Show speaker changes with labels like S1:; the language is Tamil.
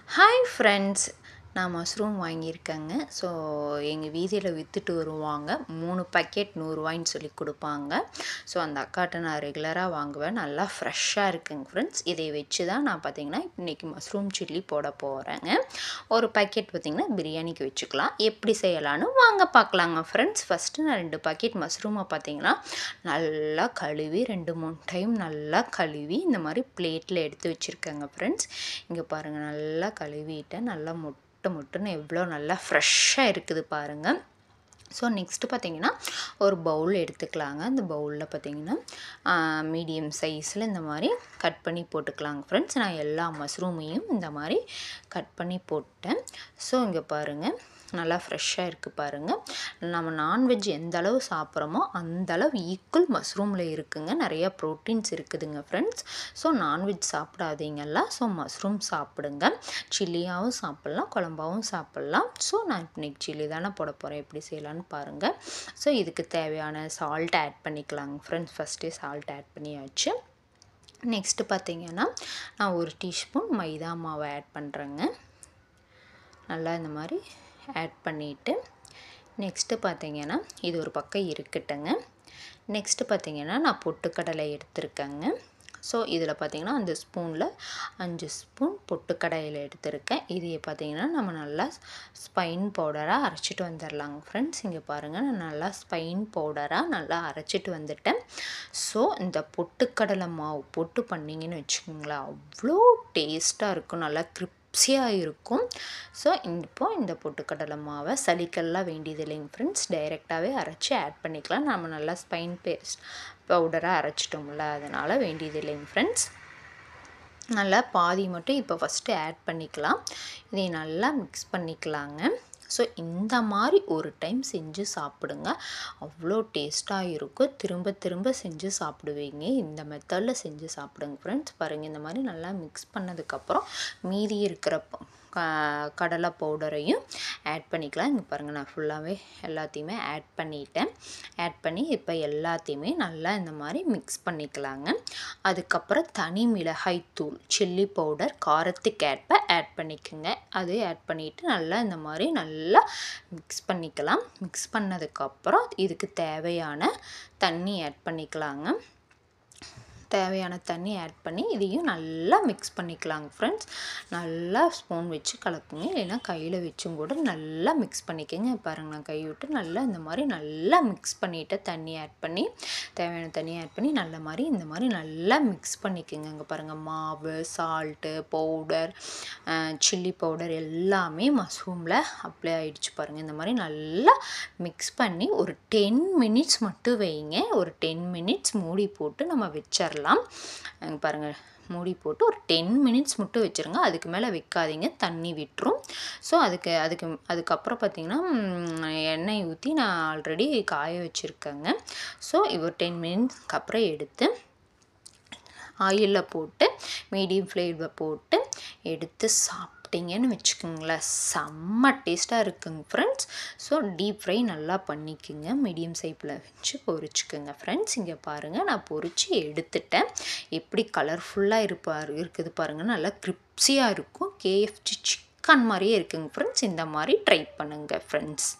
S1: ஹாய் ஃப்ரெண்ட்ஸ் நான் மஷ்ரூம் வாங்கியிருக்கேங்க ஸோ எங்கள் வீதியில் விற்றுட்டு வருவாங்க மூணு பாக்கெட் நூறுரூவாய்ன்னு சொல்லி கொடுப்பாங்க ஸோ அந்த அக்காட்ட நான் ரெகுலராக வாங்குவேன் நல்லா ஃப்ரெஷ்ஷாக இருக்குங்க ஃப்ரெண்ட்ஸ் இதை வச்சு தான் நான் பார்த்தீங்கன்னா இன்றைக்கி மஷ்ரூம் சில்லி போட போகிறேங்க ஒரு பாக்கெட் பார்த்திங்கன்னா பிரியாணிக்கு வச்சுக்கலாம் எப்படி செய்யலான்னு வாங்க பார்க்கலாங்க ஃப்ரெண்ட்ஸ் ஃபஸ்ட்டு நான் ரெண்டு பாக்கெட் மஷ்ரூமை பார்த்தீங்கன்னா நல்லா கழுவி ரெண்டு மூணு டைம் நல்லா கழுவி இந்த மாதிரி பிளேட்டில் எடுத்து வச்சுருக்கேங்க ஃப்ரெண்ட்ஸ் இங்கே பாருங்கள் நல்லா கழுவிட்டேன் நல்லா முட்டை முட்டுன்னு எவ்வளோ நல்லா ஃப்ரெஷ்ஷாக இருக்குது பாருங்கள் ஸோ நெக்ஸ்ட்டு பார்த்தீங்கன்னா ஒரு பவுல் எடுத்துக்கலாங்க அந்த பவுலில் பார்த்தீங்கன்னா மீடியம் சைஸில் இந்த மாதிரி கட் பண்ணி போட்டுக்கலாங்க ஃப்ரெண்ட்ஸ் நான் எல்லா மஷ்ரூமையும் இந்த மாதிரி கட் பண்ணி போட்டேன் ஸோ இங்கே பாருங்கள் நல்லா ஃப்ரெஷ்ஷாக இருக்குது பாருங்கள் நம்ம நான்வெஜ் எந்த அளவு சாப்பிட்றோமோ அந்த அளவு ஈக்குவல் மஷ்ரூமில் இருக்குங்க நிறையா ப்ரோட்டீன்ஸ் இருக்குதுங்க ஃப்ரெண்ட்ஸ் ஸோ நான்வெஜ் சாப்பிடாதீங்கல்ல ஸோ மஷ்ரூம் சாப்பிடுங்க சில்லியாகவும் சாப்பிட்லாம் குழம்பாகவும் சாப்பிட்லாம் ஸோ நான் இன்னைக்கு சில்லி தானே போட போகிறேன் எப்படி செய்யலான்னு பாருங்கள் ஸோ இதுக்கு தேவையான சால்ட் ஆட் பண்ணிக்கலாங்க ஃப்ரெண்ட்ஸ் ஃபஸ்ட்டே சால்ட் ஆட் பண்ணியாச்சு நெக்ஸ்ட்டு பார்த்தீங்கன்னா நான் ஒரு டீஸ்பூன் மைதா மாவை ஆட் பண்ணுறேங்க நல்லா இந்த மாதிரி ஆட் பண்ணிவிட்டு நெக்ஸ்ட்டு பார்த்தீங்கன்னா இது ஒரு பக்கம் இருக்கட்டுங்க நெக்ஸ்ட்டு பார்த்தீங்கன்னா நான் பொட்டுக்கடலை எடுத்திருக்கேங்க ஸோ இதில் பார்த்தீங்கன்னா அந்த ஸ்பூனில் அஞ்சு ஸ்பூன் பொட்டுக்கடையில் எடுத்திருக்கேன் இது பார்த்தீங்கன்னா நம்ம நல்லா ஸ்பைன் பவுடராக அரைச்சிட்டு வந்துடலாங்க ஃப்ரெண்ட்ஸ் இங்கே பாருங்கள் நான் நல்லா ஸ்பைன் பவுடராக நல்லா அரைச்சிட்டு வந்துட்டேன் ஸோ இந்த பொட்டுக்கடலை மாவு போட்டு பண்ணிங்கன்னு வச்சுக்கோங்களேன் அவ்வளோ டேஸ்ட்டாக இருக்கும் நல்லா கிரிப் கிரிப்ஸியாக இருக்கும் ஸோ இப்போ இந்த பொட்டுக்கடலை மாவை சளிக்கெல்லாம் வேண்டியது இல்லைங்க ஃப்ரெண்ட்ஸ் டைரெக்டாகவே அரைச்சி ஆட் பண்ணிக்கலாம் நம்ம நல்லா ஸ்பைன் பேஸ்ட் பவுடராக அரைச்சிட்டோம்ல அதனால் வேண்டியது இல்லைங்க ஃப்ரெண்ட்ஸ் நல்லா பாதி மட்டும் இப்போ ஃபஸ்ட்டு ஆட் பண்ணிக்கலாம் இதை நல்லா மிக்ஸ் பண்ணிக்கலாங்க ஸோ இந்த மாதிரி ஒரு டைம் செஞ்சு சாப்பிடுங்க அவ்வளோ டேஸ்ட்டாக இருக்கும் திரும்ப திரும்ப செஞ்சு சாப்பிடுவீங்க இந்த மெத்தடில் செஞ்சு சாப்பிடுங்க ஃப்ரெண்ட்ஸ் பாருங்கள் இந்த மாதிரி நல்லா மிக்ஸ் பண்ணதுக்கப்புறம் மீதி இருக்கிற கடலை பவுடரையும் ஆட் பண்ணிக்கலாம் இங்கே பாருங்கள் நான் ஃபுல்லாகவே எல்லாத்தையுமே ஆட் பண்ணிட்டேன் ஆட் பண்ணி இப்போ எல்லாத்தையுமே நல்லா இந்த மாதிரி மிக்ஸ் பண்ணிக்கலாங்க அதுக்கப்புறம் தனி மிளகாய் தூள் சில்லி பவுடர் காரத்துக்கு ஏற்ப ஆட் பண்ணிக்கோங்க அது ஆட் பண்ணிவிட்டு நல்லா இந்த மாதிரி நல்லா மிக்ஸ் பண்ணிக்கலாம் மிக்ஸ் பண்ணதுக்கப்புறம் இதுக்கு தேவையான தண்ணி ஆட் பண்ணிக்கலாங்க தேவையான தண்ணி ஆட் பண்ணி இதையும் நல்லா மிக்ஸ் பண்ணிக்கலாங்க ஃப்ரெண்ட்ஸ் நல்லா ஸ்பூன் வச்சு கலக்குங்க இல்லைன்னா கையில் வச்சும் கூட நல்லா மிக்ஸ் பண்ணிக்கோங்க பாருங்கள் நான் கை விட்டு நல்லா இந்த மாதிரி நல்லா மிக்ஸ் பண்ணிவிட்டு தண்ணி ஆட் பண்ணி தேவையான தண்ணி ஆட் பண்ணி நல்ல மாதிரி இந்த மாதிரி நல்லா மிக்ஸ் பண்ணிக்கோங்க இங்கே பாருங்கள் மாவு சால்ட்டு பவுடர் சில்லி பவுடர் எல்லாமே மஷ்ரூமில் அப்ளை ஆகிடுச்சு பாருங்கள் இந்த மாதிரி நல்லா மிக்ஸ் பண்ணி ஒரு டென் மினிட்ஸ் மட்டும் வைங்க ஒரு டென் மினிட்ஸ் மூடி போட்டு நம்ம வச்சிடலாம் வரலாம் பாருங்கள் மூடி போட்டு ஒரு டென் மினிட்ஸ் மட்டும் வச்சுருங்க அதுக்கு மேலே வைக்காதீங்க தண்ணி விட்டுரும் ஸோ அதுக்கு அதுக்கு அதுக்கப்புறம் பார்த்திங்கன்னா எண்ணெய் ஊற்றி நான் ஆல்ரெடி காய வச்சுருக்கேங்க ஸோ ஒரு டென் மினிட்ஸ்க்கு அப்புறம் எடுத்து ஆயிலில் போட்டு மீடியம் ஃப்ளேமில் போட்டு எடுத்து சாப்பிட்டு சாப்பிட்டீங்கன்னு வச்சுக்கோங்களேன் செம்ம டேஸ்ட்டாக இருக்குங்க ஃப்ரெண்ட்ஸ் ஸோ டீப் ஃப்ரை நல்லா பண்ணிக்கோங்க மீடியம் சைப்பில் வச்சு பொரிச்சுக்கோங்க ஃப்ரெண்ட்ஸ் இங்கே பாருங்கள் நான் பொரித்து எடுத்துட்டேன் எப்படி கலர்ஃபுல்லாக இருப்பார் இருக்குது பாருங்கள் நல்லா கிரிப்ஸியாக இருக்கும் கேஎஃப்சி சிக்கன் மாதிரியே இருக்குங்க ஃப்ரெண்ட்ஸ் இந்த மாதிரி ட்ரை பண்ணுங்கள் ஃப்ரெண்ட்ஸ்